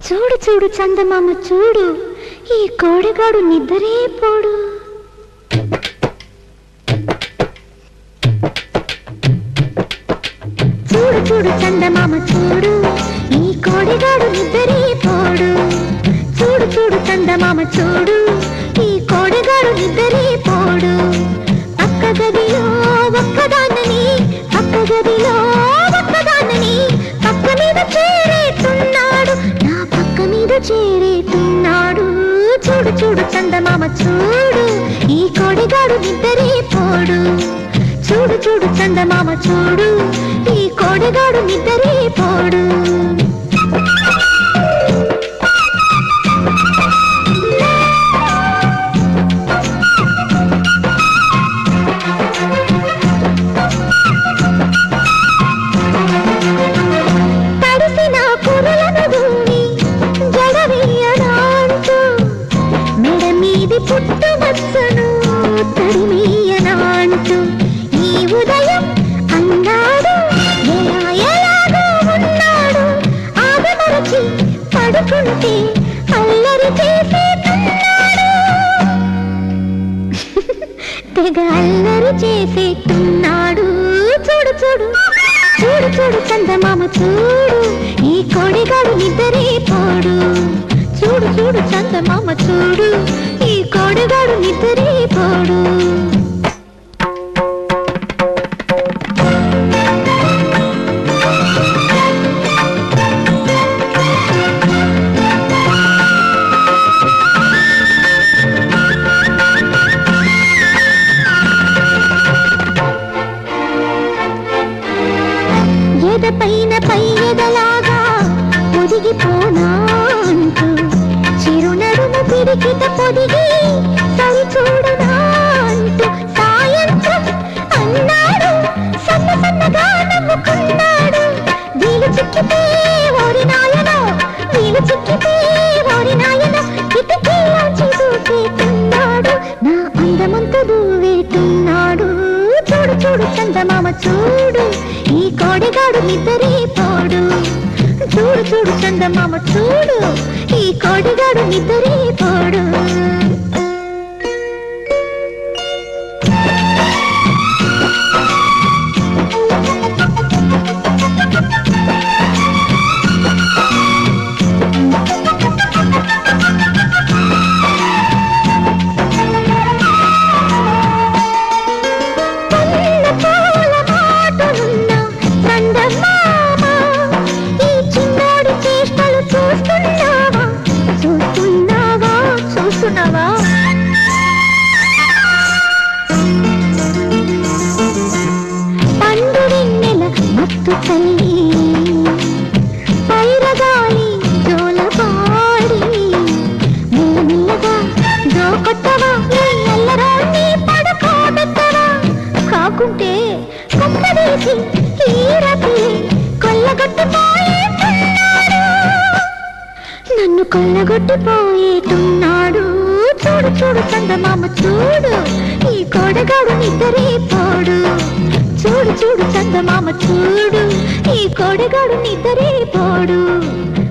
చూడు చూడు చందమామ చూడు ఈ కోడిగాడు నిద్రే పోడు చూడు చూడు చందమామ చూడు ఈ కోడిగాడు నిద్రే పోడు చూడు చూడు చందమామ చూడు ఈ కోడిగాడు నిద్రే పోడు పక్క గదిలో ఒక్కదాన్నని పక్క గదిలో ఒక్కదాన్నని పక్క మీద చేరేతున్నాడు నా పక్క మీద చేరేతున్నాడు చూడు చూడు చందమామ చూడు ఈ కోడిగాడు నిద్రే పోడు చూడు చూడు చందమామ చూడు ఈ కోడిగాడు నిద్రే పోడు తడిసిన కురలను దూని జడవేయనాంటూ మెడ మీది పుట్టు మచ్చను తడిమీయనాంటూ ఈ ఉదయం అన్నాడు ఎలా ఎలాగో ఉన్నాడు ఆగమరచి పడుకుంటే అల్లరి చేసేస్తున్నాడు తెగ అల్లరి చేసేస్తున్నాడు చూడు చూడు చూడు చూడు చందమామ చూడు ఈ కోడిగాడు నిద్రే పోడు చూడు చూడు చందమామ చూడు ఈ కోడిగాడు నిద్రే పోడు ఎద పైన పై ఎదలాగా ఒదిగిపోనా అంటూ చిరునడుము పిడికిట పొదిగి సరి చూడనా అంటూ సాయంత్రం అన్నాడు సన్న సన్నగా నవ్వుకున్నాడు వీలు చిక్కితే ఓరి నాయనో వీలు చిక్కితే ఓరి నాయనో కిటికీలోంచి దూకేతున్నాడు నా అందమంతా దూవేతున్నాడు చూడు చూడు చందమామ చూడు ఈ కోడిగాడు నిద్రే పోడు చూడు చూడు చందమామ చూడు ఈ కోడిగాడు నిద్రే పోడు కన్న పూల మాటునున్న చందమామ, ఈ చిన్నోడి చేష్టలు చూస్తున్నావా చూస్తున్నావా చూస్తున్నావా పండు వెన్నెల మత్తు తల్లి పైరగాలి జోలపాడి మెల్లమెల్లగా జోకొట్టవా నీ అల్లరాన్ని పడుకోబెట్టవా కాకుంటే కుక్కదీసి ఈ రాత్రి కొల్లగొట్టిపోయేటున్నాడు నన్ను కొల్లగొట్టిపోయేటున్నాడు చూడు చూడు చందమామ చూడు ఈ కోడగాడు నిద్రే పోడు చూడు చూడు చందమామ చూడు ఈ కోడగాడు నిద్రే పోడు